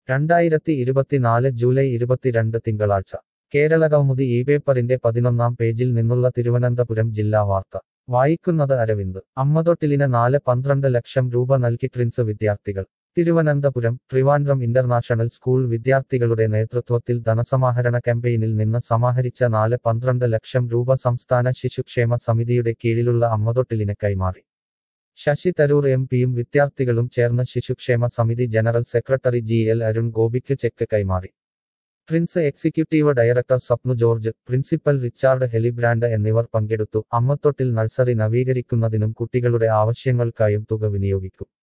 രണ്ടായിരത്തി ഇരുപത്തിനാല് ജൂലൈ ഇരുപത്തിരണ്ട് തിങ്കളാഴ്ച കേരളകൗമുദി ഈ പേപ്പറിന്റെ പതിനൊന്നാം പേജിൽ നിന്നുള്ള തിരുവനന്തപുരം ജില്ലാ വാർത്ത വായിക്കുന്നത് അരവിന്ദ് അമ്മതൊട്ടിലിന് നാല് പന്ത്രണ്ട് ലക്ഷം രൂപ നൽകി ട്രിൻസ് വിദ്യാർത്ഥികൾ തിരുവനന്തപുരം ട്രിവാൻഡ്രം ഇന്റർനാഷണൽ സ്കൂൾ വിദ്യാർത്ഥികളുടെ നേതൃത്വത്തിൽ ധനസമാഹരണ ക്യാമ്പയിനിൽ നിന്ന് സമാഹരിച്ച നാല് പന്ത്രണ്ട് ലക്ഷം രൂപ സംസ്ഥാന ശിശുക്ഷേമ സമിതിയുടെ കീഴിലുള്ള അമ്മതൊട്ടിലിന് കൈമാറി ശശി തരൂർ എം പിയും വിദ്യാർത്ഥികളും ചേർന്ന് ശിശുക്ഷേമ സമിതി general secretary G L Arun ഗോപിക്ക് ചെക്ക് കൈമാറി Prince executive director Swapnu George principal Richard Helibrand എന്നിവർ പങ്കെടുത്തു അമ്മത്തൊട്ടിൽ നഴ്സറി നവീകരിക്കുന്നതിനും കുട്ടികളുടെ ആവശ്യങ്ങൾക്കായും തുക വിനിയോഗിക്കും